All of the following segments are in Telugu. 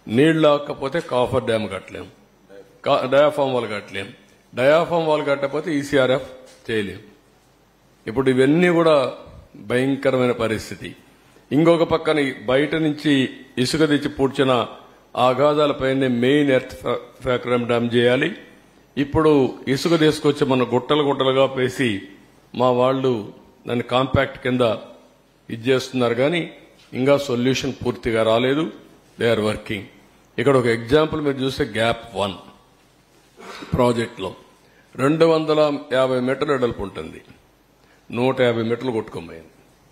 నీళ్లు లేకపోతే కాఫర్ డ్యామ్ కట్టలేం కా- డయాఫామ్ వాల్ కట్టలేం డయాఫామ్ వాల్ కట్టకపోతే ఈసీఆర్ఎఫ్ చేయలేం ఇప్పుడు ఇవన్నీ కూడా భయంకరమైన పరిస్థితి ఇంకొక పక్కన ఈ బయట నుంచి ఇసుక తెచ్చి పూడ్చిన ఆఘాతాలపైనే మెయిన్ ఎర్త్ ఫ్యాక్టరీ డ్యామ్ చేయాలి ఇప్పుడు ఇసుక తీసుకొచ్చి మన గుట్టలు గుట్టలుగా పేసి మా వాళ్ళు దాన్ని కాంపాక్ట్ కింద ఇది చేస్తున్నారు కానీ ఇంకా సొల్యూషన్ పూర్తిగా రాలేదు దే ఆర్ వర్కింగ్ ఇక్కడ ఒక ఎగ్జాంపుల్ మీరు చూస్తే గ్యాప్ వన్ ప్రాజెక్ట్లో రెండు వందల యాభై మీటర్లు వెడల్పు ఉంటుంది నూట యాభై మీటర్లు కొట్టుకోపోయింది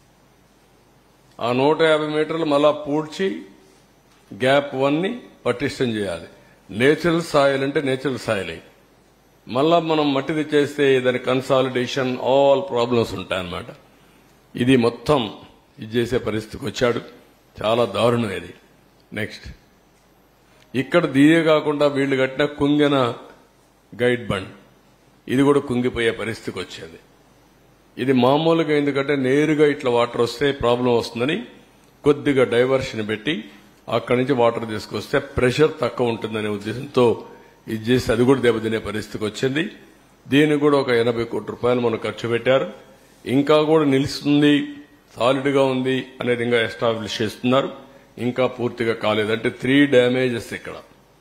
ఆ నూట యాభై మీటర్లు మళ్ళా పూడ్చి గ్యాప్ వన్ని పటిష్టం చేయాలి నేచురల్ సాయిల్ అంటే నేచురల్ సాయిల్ మళ్ళా మనం మట్టి తెచ్చేస్తే దాని కన్సాలిడేషన్ ఆల్ ప్రాబ్లమ్స్ ఉంటాయన్నమాట ఇది మొత్తం ఇది చేసే పరిస్థితికి వచ్చాడు చాలా దారుణం ఇది నెక్స్ట్ ఇక్కడ దీయే కాకుండా వీళ్ళు కట్టిన కుంగిన గైడ్ బండ్ ఇది కూడా కుంగిపోయే పరిస్థితికి వచ్చింది ఇది మామూలుగా ఎందుకంటే నేరుగా ఇట్లా వాటర్ వస్తే ప్రాబ్లం వస్తుందని కొద్దిగా డైవర్షన్ పెట్టి అక్కడి నుంచి వాటర్ తీసుకొస్తే ప్రెషర్ తక్కువ ఉంటుందనే ఉద్దేశంతో ఇది చేసి అది కూడా దెబ్బతినే పరిస్థితికి వచ్చింది దీనికి కూడా ఒక ఎనభై కోట్ల రూపాయలు మనం ఖర్చు పెట్టారు ఇంకా కూడా నిలుస్తుంది సాలిడ్ గా ఉంది అనేది ఇంకా ఎస్టాబ్లిష్ చేస్తున్నారు ఇంకా పూర్తిగా కాలేదు అంటే త్రీ డ్యామేజెస్ ఇక్కడ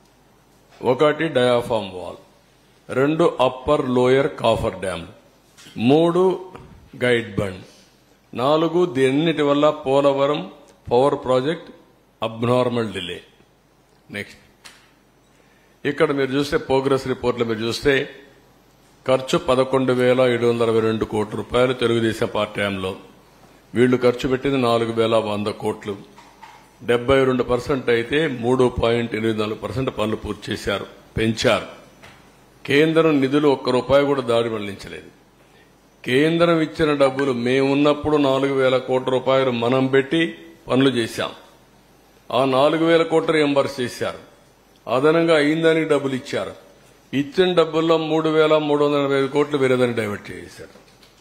ఒకటి డయాఫామ్ వాల్ రెండు అప్పర్ లోయర్ కాఫర్ డ్యామ్ మూడు గైడ్ బండ్ నాలుగు దీన్నిటి వల్ల Polavaram power project abnormal delay next ఇక్కడ మీరు చూస్తే ప్రోగ్రెస్ రిపోర్ట్లో మీరు చూస్తే ఖర్చు పదకొండు వేల ఏడు వందల అరవై రెండు కోట్ల రూపాయలు తెలుగుదేశం పార్టీ హయాంలో వీళ్లు ఖర్చు పెట్టింది నాలుగు వేల వంద కోట్లు డెబ్బై రెండు పర్సెంట్ అయితే మూడు పాయింట్ ఎనిమిది నాలుగు పర్సెంట్ పనులు పూర్తి చేశారు పెంచారు కేంద్రం నిధులు ఒక్క రూపాయి కూడా దారి మళ్లించలేదు కేంద్రం ఇచ్చిన డబ్బులు మేమున్నప్పుడు నాలుగు వేల కోట్ల రూపాయలు మనం పెట్టి పనులు చేశాం ఆ నాలుగు వేల కోట్లు రియంబర్స్ చేశారు అదనంగా అయిందానికి డబ్బులు ఇచ్చారు ఇచ్చిన డబ్బుల్లో మూడు వేల మూడు వందల ఎనభై ఐదు కోట్లు వేరేదని డైవర్ట్ చేశారు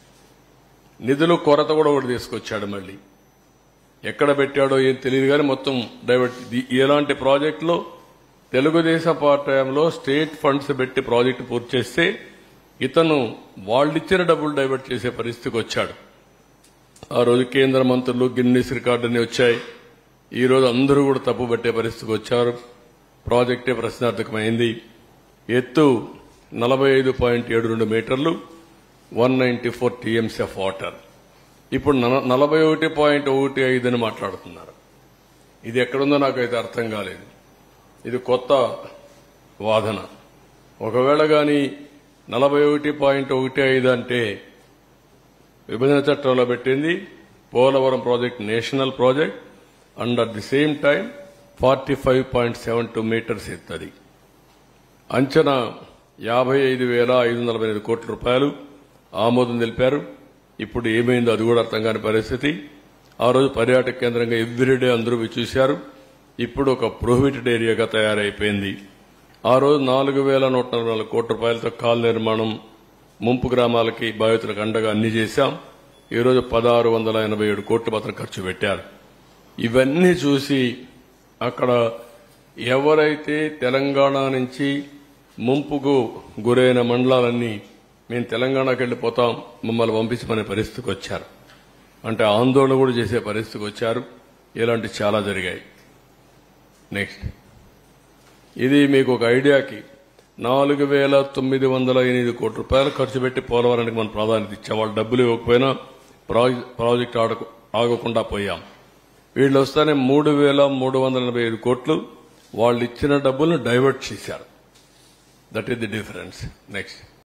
నిధులు కొరత కూడా ఒకటి తీసుకొచ్చాడు మళ్ళీ ఎక్కడ పెట్టాడో ఏం తెలియదు కానీ మొత్తం డైవర్ట్ ఇది ఎలాంటి ప్రాజెక్టులో తెలుగుదేశం పార్టీలో స్టేట్ ఫండ్స్ పెట్టి ప్రాజెక్టు పూర్తి చేస్తే ఇతను వాళ్ళిచ్చిన డబ్బులు డైవర్ట్ చేసే పరిస్థితికి వచ్చాడు ఆ రోజు కేంద్ర మంత్రులు గిన్నీస్ రికార్డుని వచ్చాయి ఈ రోజు అందరూ కూడా తప్పు పట్టే పరిస్థితికి వచ్చారు ప్రాజెక్టే ప్రశ్నార్థకమైంది ఎత్తు నలభై ఐదు పాయింట్ ఏడు రెండు మీటర్లు one ninety four TMC of water ఇప్పుడు నలభై ఒకటి పాయింట్ ఒకటి ఐదు అని మాట్లాడుతున్నారు ఇది ఎక్కడుందో నాకైతే అర్థం కాలేదు ఇది కొత్త వాదన ఒకవేళ గాని నలభై ఒకటి పాయింట్ ఒకటి ఐదు అంటే విభజన చట్టంలో పెట్టింది Polavaram project national project and at the same time forty five point seven two meters ఎత్తది అంచనా యాభై ఐదు వేల ఐదు వందల ఎనిమిది కోట్ల రూపాయలు ఆమోదం తెలిపారు ఇప్పుడు ఏమైందో అది కూడా అర్థం కాని పరిస్థితి ఆ రోజు పర్యాటక కేంద్రంగా ఎవ్రీడే అందరూ పోయి చూశారు ఇప్పుడు ఒక ప్రొహిబిటెడ్ ఏరియాగా తయారైపోయింది ఆ రోజు నాలుగు వేల నూట నలభై నాలుగు కోట్ల రూపాయలతో కాల్ నిర్మాణం ముంపు గ్రామాలకి బాధితులకు అండగా అన్ని చేశాం ఈ రోజు పదహారు వందల ఎనభై ఏడు కోట్లు మాత్రం ఖర్చు పెట్టారు ఇవన్నీ చూసి అక్కడ ఎవరైతే తెలంగాణ నుంచి ముంపుకు గురైన మండలాలన్నీ మేము తెలంగాణకి వెళ్ళిపోతాం మమ్మల్ని పంపించమనే పరిస్థితికి వచ్చారు అంటే ఆందోళన కూడా చేసే పరిస్థితికి వచ్చారు ఇలాంటి చాలా జరిగాయి నెక్స్ట్ ఇది మీకు ఒక ఐడియాకి నాలుగు వేల తొమ్మిది వందల ఎనిమిది కోట్ల రూపాయలు ఖర్చు పెట్టి పోలవరానికి మనం ప్రాధాన్యత ఇచ్చాం వాళ్ళు డబ్బులు ఇవ్వకపోయినా ప్రాజె- ప్రాజెక్ట్ ఆడకు ఆగకుండా పోయాం వీళ్ళు వస్తానే మూడు వేల మూడు వందల ఎనభై ఐదు కోట్లు వాళ్ళు ఇచ్చిన డబ్బులను డైవర్ట్ చేశారు that is the difference next